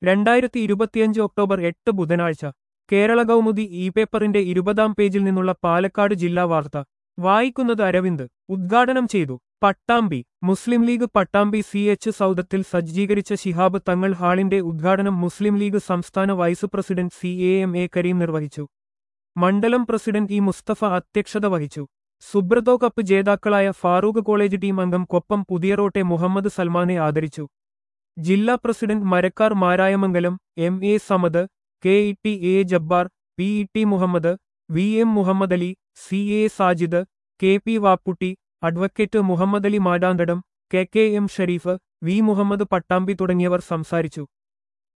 രണ്ടായിരത്തി ഇരുപത്തിയഞ്ച് ഒക്ടോബർ എട്ട് ബുധനാഴ്ച കേരള കൗമുദി ഇ പേപ്പറിന്റെ ഇരുപതാം പേജിൽ നിന്നുള്ള പാലക്കാട് ജില്ലാ വാർത്ത വായിക്കുന്നത് അരവിന്ദ് ഉദ്ഘാടനം ചെയ്തു പട്ടാമ്പി മുസ്ലിം ലീഗ് പട്ടാമ്പി സി എച്ച് സൗദത്തിൽ സജ്ജീകരിച്ച ശിഹാബ് തങ്ങൾ ഹാളിന്റെ ഉദ്ഘാടനം മുസ്ലിം ലീഗ് സംസ്ഥാന vice president C A M A Kareem നിർവഹിച്ചു മണ്ഡലം പ്രസിഡന്റ് ഇ മുസ്തഫ അധ്യക്ഷത വഹിച്ചു സുബ്രതോ കപ്പ് ജേതാക്കളായ ഫാറൂഖ് കോളേജ് ടീം അംഗം കൊപ്പം പുതിയറോട്ടെ മുഹമ്മദ് സൽമാനെ ആദരിച്ചു ജില്ലാ president Marakkar Marayamangalam M A Samad K E T A Jabbar P E T Muhammad V M Muhammad Ali C A Sajid K P Vapputty advocate Muhammad Ali Madanthadam K K M Shareef V Muhammad Pattambi തുടങ്ങിയവർ സംസാരിച്ചു